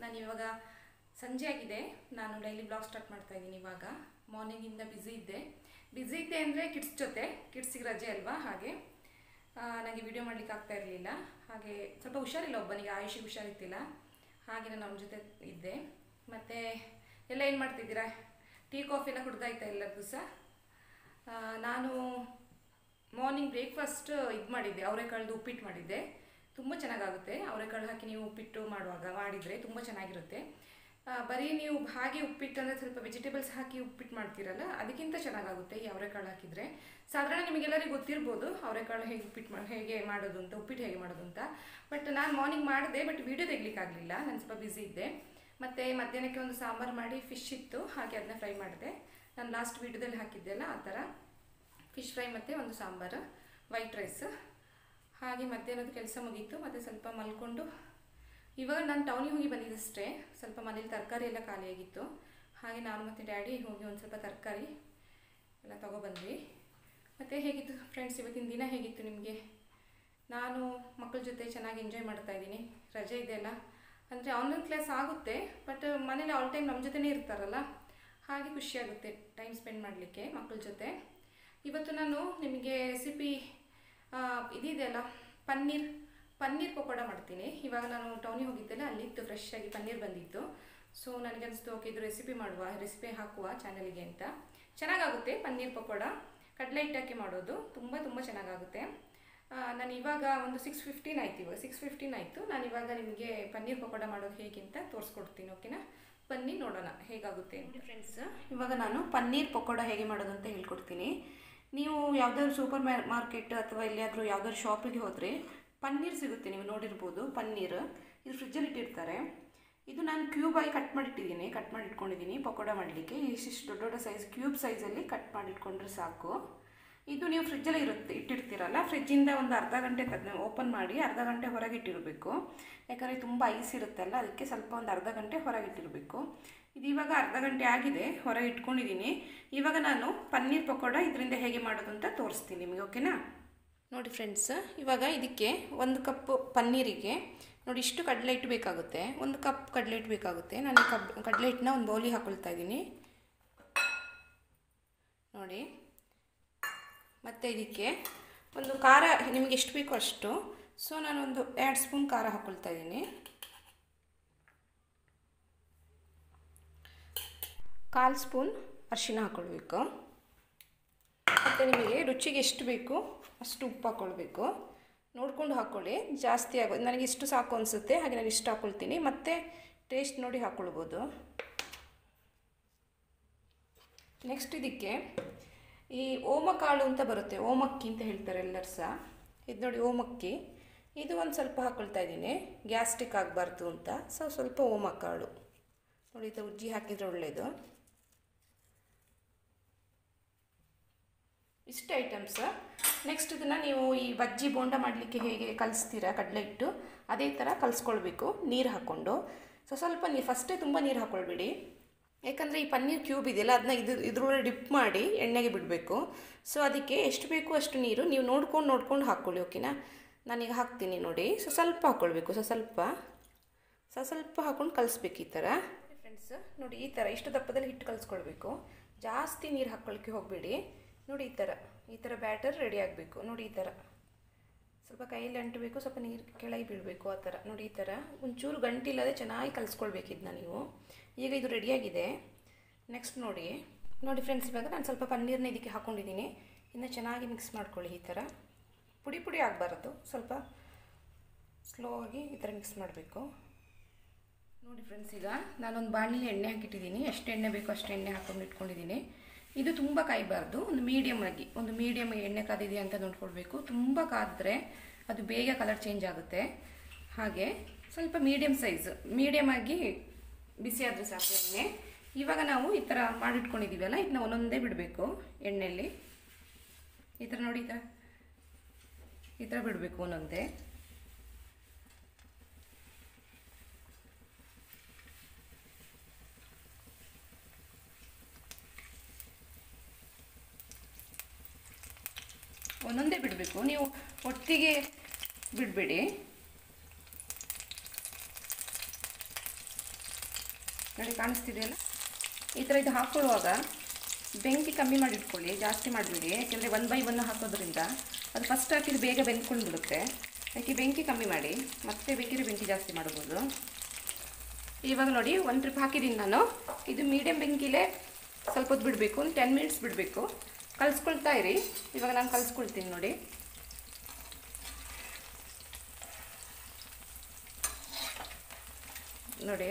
ನಾನು ಇವಾಗ ಸಂಜೆ ಆಗಿದೆ ನಾನು ಡೈಲಿ ಬ್ಲಾಗ್ ಸ್ಟಾರ್ಟ್ ಮಾಡ್ತಾ ಇದ್ದೀನಿ ಇವಾಗ ಮಾರ್ನಿಂಗಿಂದ ಬ್ಯುಸಿ ಇದ್ದೆ ಬ್ಯುಸಿ ಇದ್ದೆ ಅಂದರೆ ಕಿಡ್ಸ್ ಜೊತೆ ಕಿಡ್ಸಿಗೆ ರಜೆ ಅಲ್ವಾ ಹಾಗೆ ನನಗೆ ವಿಡಿಯೋ ಮಾಡ್ಲಿಕ್ಕೆ ಆಗ್ತಾ ಇರಲಿಲ್ಲ ಹಾಗೆ ಸ್ವಲ್ಪ ಹುಷಾರಿಲ್ಲ ಒಬ್ಬನಿಗೆ ಆಯುಷಿಗೆ ಹುಷಾರಿತ್ತಿಲ್ಲ ಹಾಗೆ ನಾನು ಅವನ ಜೊತೆ ಇದ್ದೆ ಮತ್ತು ಎಲ್ಲ ಏನು ಮಾಡ್ತಿದ್ದೀರಾ ಟೀ ಕಾಫಿ ಎಲ್ಲ ಕುಡ್ದಾಯ್ತಾ ಎಲ್ಲರದ್ದು ಸಹ ಆ, ನಾನು ಮಾರ್ನಿಂಗ್ ಬ್ರೇಕ್ಫಾಸ್ಟ್ ಇದು ಮಾಡಿದ್ದೆ ಅವರೆಕಾಳ್ದು ಉಪ್ಪಿಟ್ಟು ಮಾಡಿದ್ದೆ ತುಂಬ ಚೆನ್ನಾಗಾಗುತ್ತೆ ಅವರೆಕಾಳು ಹಾಕಿ ನೀವು ಉಪ್ಪಿಟ್ಟು ಮಾಡುವಾಗ ಮಾಡಿದರೆ ತುಂಬ ಚೆನ್ನಾಗಿರುತ್ತೆ ಆ, ಬರೀ ನೀವು ಹಾಗೆ ಉಪ್ಪಿಟ್ಟು ಅಂದರೆ ಸ್ವಲ್ಪ ವೆಜಿಟೇಬಲ್ಸ್ ಹಾಕಿ ಉಪ್ಪಿಟ್ಟು ಮಾಡ್ತೀರಲ್ಲ ಅದಕ್ಕಿಂತ ಚೆನ್ನಾಗಾಗುತ್ತೆ ಈ ಅವರೆಕಾಳು ಹಾಕಿದರೆ ಸಾಧಾರಣ ನಿಮಗೆಲ್ಲರಿಗೂ ಗೊತ್ತಿರ್ಬೋದು ಅವರೆಕಾಳು ಹೇಗೆ ಉಪ್ಪಿಟ್ಟು ಮಾಡಿ ಹೇಗೆ ಮಾಡೋದು ಅಂತ ಉಪ್ಪಿಟ್ಟು ಹೇಗೆ ಮಾಡೋದು ಅಂತ ಬಟ್ ನಾನು ಮಾರ್ನಿಂಗ್ ಮಾಡಿದೆ ಬಟ್ ವಿಡಿಯೋ ತೆಗಿಲಿಕ್ಕಾಗಲಿಲ್ಲ ನಾನು ಸ್ವಲ್ಪ ಬ್ಯುಸಿ ಇದ್ದೆ ಮತ್ತು ಮಧ್ಯಾಹ್ನಕ್ಕೆ ಒಂದು ಸಾಂಬಾರು ಮಾಡಿ ಫಿಶ್ ಇತ್ತು ಹಾಗೆ ಅದನ್ನ ಫ್ರೈ ಮಾಡಿದೆ ನಾನು ಲಾಸ್ಟ್ ವೀಡಿಯೋದಲ್ಲಿ ಹಾಕಿದ್ದೆ ಅಲ್ಲ ಆ ಥರ ಫಿಶ್ ಫ್ರೈ ಮತ್ತು ಒಂದು ಸಾಂಬಾರು ವೈಟ್ ರೈಸ್ ಹಾಗೆ ಮಧ್ಯಾಹ್ನದ ಕೆಲಸ ಮುಗೀತು ಮತ್ತು ಸ್ವಲ್ಪ ಮಲ್ಕೊಂಡು ಇವಾಗ ನಾನು ಟೌನಿಗೆ ಹೋಗಿ ಬಂದಿದ್ದಷ್ಟೇ ಸ್ವಲ್ಪ ಮನೇಲಿ ತರಕಾರಿ ಎಲ್ಲ ಖಾಲಿಯಾಗಿತ್ತು ಹಾಗೆ ನಾನು ಮತ್ತು ಡ್ಯಾಡಿ ಹೋಗಿ ಒಂದು ಸ್ವಲ್ಪ ತರಕಾರಿ ಎಲ್ಲ ತಗೊಬಂದ್ವಿ ಮತ್ತು ಹೇಗಿತ್ತು ಫ್ರೆಂಡ್ಸ್ ಇವತ್ತಿನ ದಿನ ಹೇಗಿತ್ತು ನಿಮಗೆ ನಾನು ಮಕ್ಕಳ ಜೊತೆ ಚೆನ್ನಾಗಿ ಎಂಜಾಯ್ ಮಾಡ್ತಾ ಇದ್ದೀನಿ ರಜೆ ಇದೆಯಲ್ಲ ಅಂದರೆ ಆನ್ಲೈನ್ ಕ್ಲಾಸ್ ಆಗುತ್ತೆ ಬಟ್ ಮನೇಲಿ ಆಲ್ ಟೈಮ್ ನಮ್ಮ ಜೊತೆನೇ ಇರ್ತಾರಲ್ಲ ಹಾಗೆ ಖುಷಿಯಾಗುತ್ತೆ ಟೈಮ್ ಸ್ಪೆಂಡ್ ಮಾಡಲಿಕ್ಕೆ ಮಕ್ಕಳ ಜೊತೆ ಇವತ್ತು ನಾನು ನಿಮಗೆ ರೆಸಿಪಿ ಇದಿದೆಯಲ್ಲ ಪನ್ನೀರ್ ಪನ್ನೀರ್ ಪಕೋಡ ಮಾಡ್ತೀನಿ ಇವಾಗ ನಾನು ಟೌನಿಗೆ ಹೋಗಿದ್ದೆಲ್ಲ ಅಲ್ಲಿತ್ತು ಫ್ರೆಶ್ ಆಗಿ ಪನ್ನೀರ್ ಬಂದಿತ್ತು ಸೊ ನನಗೆ ಅನಿಸ್ತು ಓಕೆ ಇದು ರೆಸಿಪಿ ಮಾಡುವ ರೆಸಿಪಿ ಹಾಕುವ ಚಾನಲ್ಗೆ ಅಂತ ಚೆನ್ನಾಗಾಗುತ್ತೆ ಪನ್ನೀರ್ ಪಕೋಡ ಕಡಲೆ ಹಿಟ್ಟಕ್ಕೆ ಮಾಡೋದು ತುಂಬ ತುಂಬ ಚೆನ್ನಾಗಾಗುತ್ತೆ ಆ, ನಾನು ಇವಾಗ ಒಂದು ಸಿಕ್ಸ್ ಫಿಫ್ಟೀನ್ ಆಯ್ತು ಇವಾಗ ಸಿಕ್ಸ್ ಫಿಫ್ಟೀನ್ ಆಯಿತು ನಾನು ಇವಾಗ ನಿಮಗೆ ಪನ್ನೀರ್ ಪಕೋಡ ಮಾಡೋದು ಹೇಗೆ ಅಂತ ತೋರಿಸ್ಕೊಡ್ತೀನಿ ಓಕೆನಾ ಬನ್ನಿ ನೋಡೋಣ ಹೇಗಾಗುತ್ತೆ ಅಂತ ಫ್ರೆಂಡ್ಸ್ ಇವಾಗ ನಾನು ಪನ್ನೀರ್ ಪಕೋಡ ಹೇಗೆ ಮಾಡೋದು ಅಂತ ಹೇಳ್ಕೊಡ್ತೀನಿ ನೀವು ಯಾವುದಾದ್ರು ಸೂಪರ್ ಮಾರ್ಕೆಟ್ ಅಥವಾ ಎಲ್ಲಿಯಾದರೂ ಯಾವುದಾದ್ರು ಶಾಪಿಗೆ ಹೋದರೆ ಪನ್ನೀರ್ ಸಿಗುತ್ತೆ ನೀವು ನೋಡಿರ್ಬೋದು ಪನ್ನೀರ್ ಇದು ಫ್ರಿಜ್ಜಲ್ಲಿ ಇಟ್ಟಿರ್ತಾರೆ ಇದು ನಾನು ಕ್ಯೂಬಾಗಿ ಕಟ್ ಮಾಡಿಟ್ಟಿದ್ದೀನಿ ಕಟ್ ಮಾಡಿ ಇಟ್ಕೊಂಡಿದ್ದೀನಿ ಪಕೋಡ ಮಾಡಲಿಕ್ಕೆ ಇಷ್ಟಿಷ್ಟು ದೊಡ್ಡ ದೊಡ್ಡ ಸೈಜ್ ಕ್ಯೂಬ್ ಸೈಜಲ್ಲಿ ಕಟ್ ಮಾಡಿ ಇಟ್ಕೊಂಡ್ರೆ ಸಾಕು ಇದು ನೀವು ಫ್ರಿಜ್ಜಲ್ಲಿ ಇರುತ್ತೆ ಇಟ್ಟಿರ್ತೀರಲ್ಲ ಫ್ರಿಜ್ಜಿಂದ ಒಂದು ಅರ್ಧ ಗಂಟೆ ತೆಗ್ದು ಓಪನ್ ಮಾಡಿ ಅರ್ಧ ಗಂಟೆ ಹೊರಗೆ ಇಟ್ಟಿರಬೇಕು ಯಾಕಂದರೆ ತುಂಬ ಐಸ್ ಇರುತ್ತಲ್ಲ ಅದಕ್ಕೆ ಸ್ವಲ್ಪ ಒಂದು ಅರ್ಧ ಗಂಟೆ ಹೊರಗೆ ಇಟ್ಟಿರಬೇಕು ಇದು ಇವಾಗ ಅರ್ಧ ಗಂಟೆ ಆಗಿದೆ ಹೊರಗೆ ಇಟ್ಕೊಂಡಿದ್ದೀನಿ ಇವಾಗ ನಾನು ಪನ್ನೀರ್ ಪಕೋಡ ಇದರಿಂದ ಹೇಗೆ ಮಾಡೋದು ಅಂತ ತೋರಿಸ್ತೀನಿ ನಿಮಗೆ ಓಕೆನಾ ನೋಡಿ ಫ್ರೆಂಡ್ಸ್ ಇವಾಗ ಇದಕ್ಕೆ ಒಂದು ಕಪ್ ಪನ್ನೀರಿಗೆ ನೋಡಿ ಇಷ್ಟು ಕಡಲೆ ಹಿಟ್ಟು ಬೇಕಾಗುತ್ತೆ ಒಂದು ಕಪ್ ಕಡಲೆ ಹಿಟ್ಟು ಬೇಕಾಗುತ್ತೆ ನಾನು ಈ ಕಬ್ ಕಡಲೆ ಹಿಟ್ಟನ್ನ ಒಂದು ಬೌಲಿಗೆ ಹಾಕೊಳ್ತಾ ಇದ್ದೀನಿ ನೋಡಿ ಮತ್ತು ಇದಕ್ಕೆ ಒಂದು ಖಾರ ನಿಮಗೆ ಎಷ್ಟು ಬೇಕೋ ಅಷ್ಟು ಸೊ ನಾನೊಂದು ಎರಡು ಸ್ಪೂನ್ ಖಾರ ಹಾಕ್ಕೊಳ್ತಾ ಇದ್ದೀನಿ ಕಾಲು ಸ್ಪೂನ್ ಅರಿಶಿನ ಹಾಕ್ಕೊಳ್ಬೇಕು ಮತ್ತು ನಿಮಗೆ ರುಚಿಗೆ ಎಷ್ಟು ಬೇಕು ಅಷ್ಟು ಉಪ್ಪು ಹಾಕ್ಕೊಳ್ಬೇಕು ನೋಡ್ಕೊಂಡು ಹಾಕ್ಕೊಳ್ಳಿ ಜಾಸ್ತಿ ಆಗೋದು ನನಗೆ ಇಷ್ಟು ಸಾಕು ಅನಿಸುತ್ತೆ ಹಾಗೆ ನಾನು ಇಷ್ಟು ಹಾಕ್ಕೊಳ್ತೀನಿ ಮತ್ತು ಟೇಸ್ಟ್ ನೋಡಿ ಹಾಕ್ಕೊಳ್ಬೋದು ನೆಕ್ಸ್ಟ್ ಇದಕ್ಕೆ ಈ ಓಮಕಾಳು ಅಂತ ಬರುತ್ತೆ ಓಮಕ್ಕಿ ಅಂತ ಹೇಳ್ತಾರೆ ಎಲ್ಲರೂ ಸಹ ಇದು ನೋಡಿ ಓಮಕ್ಕಿ ಇದು ಒಂದು ಸ್ವಲ್ಪ ಹಾಕ್ಕೊಳ್ತಾ ಇದ್ದೀನಿ ಗ್ಯಾಸ್ಟ್ರಿಕ್ ಆಗಬಾರ್ದು ಅಂತ ಸೊ ಸ್ವಲ್ಪ ಓಮಕಾಳು ನೋಡಿ ಈ ಥರ ಉಜ್ಜಿ ಹಾಕಿದರೆ ಒಳ್ಳೆಯದು ಇಷ್ಟು ಐಟಮ್ಸ್ ನೆಕ್ಸ್ಟ್ ಇದನ್ನು ನೀವು ಈ ಬಜ್ಜಿ ಬೋಂಡ ಮಾಡಲಿಕ್ಕೆ ಹೇಗೆ ಕಲಿಸ್ತೀರಾ ಕಡಲೆ ಹಿಟ್ಟು ಅದೇ ಥರ ಕಲಿಸ್ಕೊಳ್ಬೇಕು ನೀರು ಹಾಕ್ಕೊಂಡು ಸೊ ಸ್ವಲ್ಪ ನೀರು ಫಸ್ಟೇ ತುಂಬ ನೀರು ಹಾಕ್ಕೊಳ್ಬೇಡಿ ಯಾಕಂದರೆ ಈ ಪನ್ನೀರ್ ಕ್ಯೂಬ್ ಇದೆಯಲ್ಲ ಅದನ್ನ ಇದು ಇದ್ರೊಳಗೆ ಡಿಪ್ ಮಾಡಿ ಎಣ್ಣೆಗೆ ಬಿಡಬೇಕು ಸೊ ಅದಕ್ಕೆ ಎಷ್ಟು ಬೇಕು ಅಷ್ಟು ನೀರು ನೀವು ನೋಡ್ಕೊಂಡು ನೋಡ್ಕೊಂಡು ಹಾಕ್ಕೊಳ್ಳಿ ಓಕೆನಾ ನಾನೀಗ ಹಾಕ್ತೀನಿ ನೋಡಿ ಸೊ ಸ್ವಲ್ಪ ಹಾಕ್ಕೊಳ್ಬೇಕು ಸೊ ಸ್ವಲ್ಪ ಸೊ ಸ್ವಲ್ಪ ಹಾಕ್ಕೊಂಡು ಕಲಿಸ್ಬೇಕು ಈ ಥರ ಫ್ರೆಂಡ್ಸ್ ನೋಡಿ ಈ ಥರ ಇಷ್ಟು ದಪ್ಪದಲ್ಲಿ ಹಿಟ್ಟು ಕಲಿಸ್ಕೊಳ್ಬೇಕು ಜಾಸ್ತಿ ನೀರು ಹಾಕ್ಕೊಳ್ಳಿಕ್ಕೆ ಹೋಗಬೇಡಿ ನೋಡಿ ಈ ಥರ ಈ ಥರ ಬ್ಯಾಟರ್ ರೆಡಿ ಆಗಬೇಕು ನೋಡಿ ಈ ಥರ ಸ್ವಲ್ಪ ಕೈಯಲ್ಲಿ ಅಂಟಬೇಕು ಸ್ವಲ್ಪ ನೀರು ಕೆಳಗೆ ಬೀಳಬೇಕು ಆ ಥರ ನೋಡಿ ಈ ಥರ ಒಂಚೂರು ಗಂಟಿಲ್ಲದೆ ಚೆನ್ನಾಗಿ ಕಲಿಸ್ಕೊಳ್ಬೇಕು ಇದನ್ನ ನೀವು ಈಗ ಇದು ರೆಡಿಯಾಗಿದೆ ನೆಕ್ಸ್ಟ್ ನೋಡಿ ನೋಡಿ ಫ್ರೆಂಡ್ಸ್ ಇವಾಗ ನಾನು ಸ್ವಲ್ಪ ಪನ್ನೀರ್ನ ಇದಕ್ಕೆ ಹಾಕ್ಕೊಂಡಿದ್ದೀನಿ ಇನ್ನು ಚೆನ್ನಾಗಿ ಮಿಕ್ಸ್ ಮಾಡ್ಕೊಳ್ಳಿ ಈ ಥರ ಪುಡಿ ಪುಡಿ ಆಗಬಾರ್ದು ಸ್ವಲ್ಪ ಸ್ಲೋ ಆಗಿ ಈ ಥರ ಮಿಕ್ಸ್ ಮಾಡಬೇಕು ನೋಡಿ ಫ್ರೆಂಡ್ಸ್ ಈಗ ನಾನೊಂದು ಬಾಣಲಿ ಎಣ್ಣೆ ಹಾಕಿಟ್ಟಿದ್ದೀನಿ ಎಷ್ಟು ಎಣ್ಣೆ ಬೇಕೋ ಅಷ್ಟು ಎಣ್ಣೆ ಹಾಕೊಂಡು ಇಟ್ಕೊಂಡಿದ್ದೀನಿ ಇದು ತುಂಬ ಕಾಯಬಾರ್ದು ಒಂದು ಮೀಡಿಯಮ್ ಆಗಿ ಒಂದು ಮೀಡಿಯಮ್ ಎಣ್ಣೆ ಕಾದಿದೆಯಾ ಅಂತ ನೋಡ್ಕೊಳ್ಬೇಕು ತುಂಬ ಕಾದ್ರೆ ಅದು ಬೇಗ ಕಲರ್ ಚೇಂಜ್ ಆಗುತ್ತೆ ಹಾಗೆ ಸ್ವಲ್ಪ ಮೀಡಿಯಮ್ ಸೈಜ್ ಮೀಡಿಯಮ್ ಆಗಿ ಬಿಸಿ ಆದರೆ ಸಾಕು ಎಣ್ಣೆ ಇವಾಗ ನಾವು ಈ ಥರ ಮಾಡಿಟ್ಕೊಂಡಿದ್ದೀವಲ್ಲ ಇದನ್ನ ಒಂದೊಂದೇ ಬಿಡಬೇಕು ಎಣ್ಣೆಯಲ್ಲಿ ಈ ಥರ ನೋಡಿ ಈ ಥರ ಈ ಥರ ಬಿಡಬೇಕು ಒಂದೊಂದೇ ಒಂದೊಂದೇ ಬಿಡಬೇಕು ನೀವು ಒಟ್ಟಿಗೆ ಬಿಡಬೇಡಿ ನೋಡಿ ಕಾಣಿಸ್ತಿದೆಯಲ್ಲ ಈ ಥರ ಇದು ಹಾಕ್ಕೊಳ್ಳುವಾಗ ಬೆಂಕಿ ಕಮ್ಮಿ ಮಾಡಿ ಇಟ್ಕೊಳ್ಳಿ ಜಾಸ್ತಿ ಮಾಡಿಬಿಡಿ ಯಾಕೆಂದರೆ ಒನ್ ಬೈ ಒನ್ ಹಾಕೋದ್ರಿಂದ ಅದು ಫಸ್ಟ್ ಹಾಕಿದ್ದು ಬೇಗ ಬೆಂದ್ಕೊಂಡು ಬಿಡುತ್ತೆ ಯಾಕೆ ಬೆಂಕಿ ಕಮ್ಮಿ ಮಾಡಿ ಮತ್ತೆ ಬೇಕಿದ್ರೆ ಬೆಂಕಿ ಜಾಸ್ತಿ ಮಾಡ್ಬೋದು ಇವಾಗ ನೋಡಿ ಒಂದು ಟ್ರಿಪ್ ಹಾಕಿದ್ದೀನಿ ನಾನು ಇದು ಮೀಡಿಯಮ್ ಬೆಂಕಿಲೇ ಸ್ವಲ್ಪ ಹೊತ್ತು ಬಿಡಬೇಕು ಒಂದು ಟೆನ್ ಮಿನಿಟ್ಸ್ ಬಿಡಬೇಕು ಕಲಿಸ್ಕೊಳ್ತಾ ಇರಿ ಇವಾಗ ನಾನು ಕಲಿಸ್ಕೊಳ್ತೀನಿ ನೋಡಿ ನೋಡಿ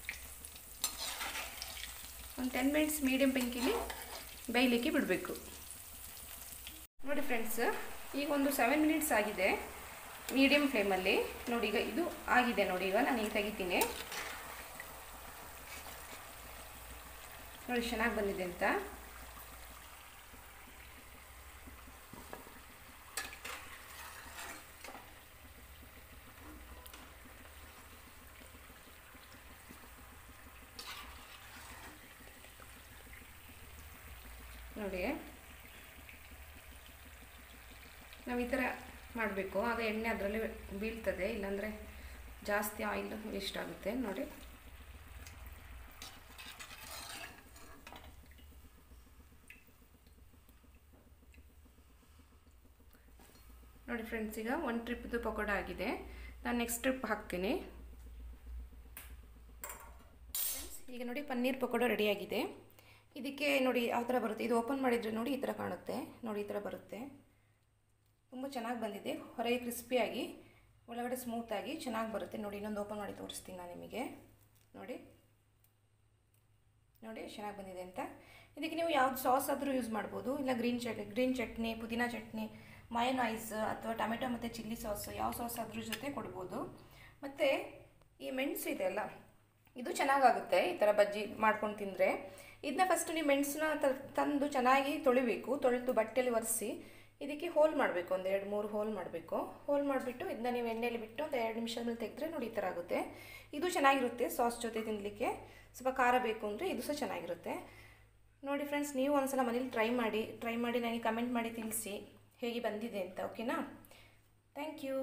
ಒಂದು ಟೆನ್ ಮಿನಿಟ್ಸ್ ಮೀಡಿಯಮ್ ಬೆಂಕಿಲಿ ಬೇಯಲಿಕ್ಕೆ ಬಿಡಬೇಕು ನೋಡಿ ಫ್ರೆಂಡ್ಸ್ ಈಗ ಒಂದು ಸೆವೆನ್ ಮಿನಿಟ್ಸ್ ಆಗಿದೆ ಮೀಡಿಯಮ್ ಫ್ಲೇಮಲ್ಲಿ ನೋಡಿ ಈಗ ಇದು ಆಗಿದೆ ನೋಡಿ ಈಗ ನಾನು ಈಗ ತೆಗಿತೀನಿ ನೋಡಿ ಚೆನ್ನಾಗಿ ಬಂದಿದೆ ಅಂತ ನೋಡಿ ನಾವು ಈ ಥರ ಮಾಡಬೇಕು ಆಗ ಎಣ್ಣೆ ಅದರಲ್ಲಿ ಬೀಳ್ತದೆ ಇಲ್ಲಾಂದರೆ ಜಾಸ್ತಿ ಆಯಿಲ್ ವೇಸ್ಟ್ ಆಗುತ್ತೆ ನೋಡಿ ನೋಡಿ ಫ್ರೆಂಡ್ಸ್ ಈಗ ಒಂದು ಟ್ರಿಪ್ದು ಪಕೋಡ ಆಗಿದೆ ನಾನು ನೆಕ್ಸ್ಟ್ ಟ್ರಿಪ್ ಹಾಕ್ತೀನಿ ಈಗ ನೋಡಿ ಪನ್ನೀರ್ ಪಕೋಡ ರೆಡಿಯಾಗಿದೆ ಇದಕ್ಕೆ ನೋಡಿ ಯಾವ ಥರ ಬರುತ್ತೆ ಇದು ಓಪನ್ ಮಾಡಿದರೆ ನೋಡಿ ಈ ಥರ ಕಾಣುತ್ತೆ ನೋಡಿ ಈ ಥರ ಬರುತ್ತೆ ತುಂಬ ಚೆನ್ನಾಗಿ ಬಂದಿದೆ ಹೊರಗೆ ಕ್ರಿಸ್ಪಿಯಾಗಿ ಒಳಗಡೆ ಸ್ಮೂತಾಗಿ ಚೆನ್ನಾಗಿ ಬರುತ್ತೆ ನೋಡಿ ಇನ್ನೊಂದು ಓಪನ್ ಮಾಡಿ ತೋರಿಸ್ತೀನಿ ನಾನು ನಿಮಗೆ ನೋಡಿ ನೋಡಿ ಚೆನ್ನಾಗಿ ಬಂದಿದೆ ಅಂತ ಇದಕ್ಕೆ ನೀವು ಯಾವ್ದು ಸಾಸ್ ಆದರೂ ಯೂಸ್ ಮಾಡ್ಬೋದು ಇಲ್ಲ ಗ್ರೀನ್ ಚಟ್ನಿ ಗ್ರೀನ್ ಚಟ್ನಿ ಪುದೀನ ಚಟ್ನಿ ಮಯೋನೈಸ್ ಅಥವಾ ಟೊಮೆಟೊ ಮತ್ತು ಚಿಲ್ಲಿ ಸಾಸ್ ಯಾವ ಸಾಸ್ ಅದ್ರ ಜೊತೆ ಕೊಡ್ಬೋದು ಮತ್ತು ಈ ಮೆಣಸು ಇದೆ ಅಲ್ಲ ಇದು ಚೆನ್ನಾಗಾಗುತ್ತೆ ಈ ಥರ ಬಜ್ಜಿ ಮಾಡ್ಕೊಂಡು ತಿಂದರೆ ಇದನ್ನ ಫಸ್ಟ್ ನೀವು ಮೆಣಸನ್ನ ತಂದು ಚೆನ್ನಾಗಿ ತೊಳಿಬೇಕು ತೊಳೆದು ಬಟ್ಟೆಯಲ್ಲಿ ಒರೆಸಿ ಇದಕ್ಕೆ ಹೋಲ್ ಮಾಡಬೇಕು ಒಂದು ಎರಡು ಮೂರು ಹೋಲ್ ಮಾಡಬೇಕು ಹೋಲ್ ಮಾಡಿಬಿಟ್ಟು ಇದನ್ನ ನೀವು ಎಣ್ಣೆಯಲ್ಲಿ ಬಿಟ್ಟು ಒಂದು ಎರಡು ನಿಮಿಷದ ಮೇಲೆ ತೆಗೆದ್ರೆ ನೋಡಿ ಈ ಥರ ಆಗುತ್ತೆ ಇದು ಚೆನ್ನಾಗಿರುತ್ತೆ ಸಾಸ್ ಜೊತೆ ತಿನ್ನಲಿಕ್ಕೆ ಸ್ವಲ್ಪ ಖಾರ ಬೇಕು ಅಂದರೆ ಇದು ಸಹ ಚೆನ್ನಾಗಿರುತ್ತೆ ನೋಡಿ ಫ್ರೆಂಡ್ಸ್ ನೀವು ಒಂದ್ಸಲ ಮನೇಲಿ ಟ್ರೈ ಮಾಡಿ ಟ್ರೈ ಮಾಡಿ ನನಗೆ ಕಮೆಂಟ್ ಮಾಡಿ ತಿಳಿಸಿ ಹೇಗೆ ಬಂದಿದೆ ಅಂತ ಓಕೆನಾ ಥ್ಯಾಂಕ್ ಯು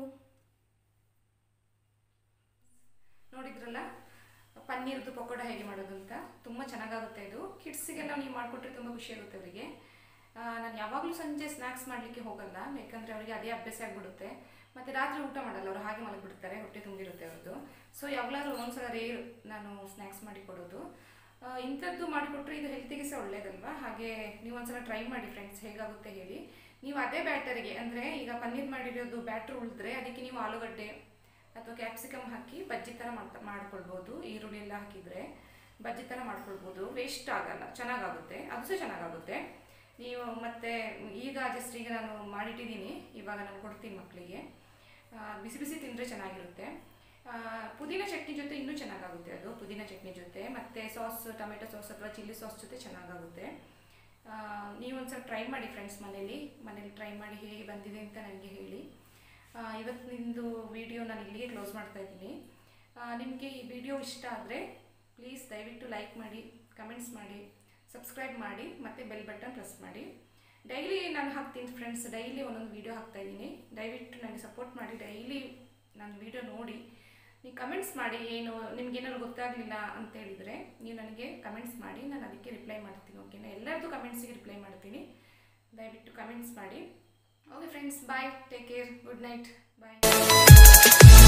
ನೋಡಿದ್ರಲ್ಲ ಪನ್ನೀರ್ದು ಪಕೋಡ ಹೇಗೆ ಮಾಡೋದು ಅಂತ ತುಂಬ ಚೆನ್ನಾಗಾಗುತ್ತೆ ಇದು ಕಿಡ್ಸಿಗೆಲ್ಲ ನೀವು ಮಾಡಿಕೊಟ್ರೆ ತುಂಬ ಖುಷಿ ಆಗುತ್ತೆ ಅವರಿಗೆ ನಾನು ಯಾವಾಗಲೂ ಸಂಜೆ ಸ್ನ್ಯಾಕ್ಸ್ ಮಾಡಲಿಕ್ಕೆ ಹೋಗಲ್ಲ ಯಾಕಂದರೆ ಅವರಿಗೆ ಅದೇ ಅಭ್ಯಾಸ ಆಗಿಬಿಡುತ್ತೆ ಮತ್ತು ರಾತ್ರಿ ಊಟ ಮಾಡಲ್ಲ ಅವರು ಹಾಗೆ ಮಲಗಿಬಿಡ್ತಾರೆ ಹೊಟ್ಟೆ ತುಂಬಿರುತ್ತೆ ಅವ್ರದ್ದು ಸೊ ಯಾವಾಗಲಾದ್ರೂ ಒಂದೊಂದ್ಸಲ ರೇರ್ ನಾನು ಸ್ನ್ಯಾಕ್ಸ್ ಮಾಡಿ ಕೊಡೋದು ಇಂಥದ್ದು ಮಾಡಿಕೊಟ್ರೆ ಇದು ಹೆಲ್ತಿಗೆ ಸಹ ಒಳ್ಳೇದಲ್ವಾ ಹಾಗೆ ನೀವು ಒಂದ್ಸಲ ಟ್ರೈ ಮಾಡಿ ಫ್ರೆಂಡ್ಸ್ ಹೇಗಾಗುತ್ತೆ ಹೇಳಿ ನೀವು ಅದೇ ಬ್ಯಾಟರಿಗೆ ಅಂದರೆ ಈಗ ಪನ್ನೀರ್ ಮಾಡಿರೋದು ಬ್ಯಾಟ್ರ್ ಉಳಿದ್ರೆ ಅದಕ್ಕೆ ನೀವು ಆಲೂಗಡ್ಡೆ ಅಥವಾ ಕ್ಯಾಪ್ಸಿಕಮ್ ಹಾಕಿ ಬಜ್ಜಿ ಥರ ಮಾಡ್ತಾ ಮಾಡ್ಕೊಳ್ಬೋದು ಈರುಳ್ಳಿ ಎಲ್ಲ ಹಾಕಿದರೆ ಬಜ್ಜಿ ಥರ ಮಾಡ್ಕೊಳ್ಬೋದು ವೇಸ್ಟ್ ಆಗಲ್ಲ ಚೆನ್ನಾಗಾಗುತ್ತೆ ಅದು ಸಹ ಚೆನ್ನಾಗಾಗುತ್ತೆ ನೀವು ಮತ್ತೆ ಈಗ ಜಸ್ಟ್ ಈಗ ನಾನು ಮಾಡಿಟ್ಟಿದ್ದೀನಿ ಇವಾಗ ನಾನು ಕೊಡ್ತೀನಿ ಮಕ್ಕಳಿಗೆ ಬಿಸಿ ಬಿಸಿ ತಿಂದರೆ ಚೆನ್ನಾಗಿರುತ್ತೆ ಪುದೀನ ಚಟ್ನಿ ಜೊತೆ ಇನ್ನೂ ಚೆನ್ನಾಗಾಗುತ್ತೆ ಅದು ಪುದೀನ ಚಟ್ನಿ ಜೊತೆ ಮತ್ತು ಸಾಸ್ ಟೊಮೆಟೊ ಸಾಸ್ ಅಥವಾ ಚಿಲ್ಲಿ ಸಾಸ್ ಜೊತೆ ಚೆನ್ನಾಗಾಗುತ್ತೆ ನೀವು ಒಂದ್ಸಲ ಟ್ರೈ ಮಾಡಿ ಫ್ರೆಂಡ್ಸ್ ಮನೇಲಿ ಮನೇಲಿ ಟ್ರೈ ಮಾಡಿ ಹೇಗೆ ಬಂದಿದೆ ಅಂತ ನನಗೆ ಹೇಳಿ ಇವತ್ತಿನಿಂದು ವಿಡಿಯೋ ನಾನು ಇಲ್ಲಿಗೆ ಕ್ಲೋಸ್ ಮಾಡ್ತಾ ಇದ್ದೀನಿ ನಿಮಗೆ ಈ ವಿಡಿಯೋ ಇಷ್ಟ ಆದರೆ ಪ್ಲೀಸ್ ದಯವಿಟ್ಟು ಲೈಕ್ ಮಾಡಿ ಕಮೆಂಟ್ಸ್ ಮಾಡಿ ಸಬ್ಸ್ಕ್ರೈಬ್ ಮಾಡಿ ಮತ್ತು ಬೆಲ್ ಬಟನ್ ಪ್ರೆಸ್ ಮಾಡಿ ಡೈಲಿ ನಾನು ಹಾಕ್ತೀನಿ ಫ್ರೆಂಡ್ಸ್ ಡೈಲಿ ಒಂದೊಂದು ವೀಡಿಯೋ ಹಾಕ್ತಾ ಇದ್ದೀನಿ ದಯವಿಟ್ಟು ನನಗೆ ಸಪೋರ್ಟ್ ಮಾಡಿ ಡೈಲಿ ನನ್ನ ವೀಡಿಯೋ ನೋಡಿ ನೀವು ಕಮೆಂಟ್ಸ್ ಮಾಡಿ ಏನು ನಿಮ್ಗೆ ಏನಾದ್ರು ಗೊತ್ತಾಗಲಿಲ್ಲ ಅಂತ ಹೇಳಿದರೆ ನೀವು ನನಗೆ ಕಮೆಂಟ್ಸ್ ಮಾಡಿ ನಾನು ಅದಕ್ಕೆ ರಿಪ್ಲೈ ಮಾಡ್ತೀನಿ ಓಕೆನಾ ಎಲ್ಲರದ್ದು ಕಮೆಂಟ್ಸಿಗೆ ರಿಪ್ಲೈ ಮಾಡ್ತೀನಿ ದಯವಿಟ್ಟು ಕಮೆಂಟ್ಸ್ ಮಾಡಿ okay friends bye take care good night ಬಾಯ್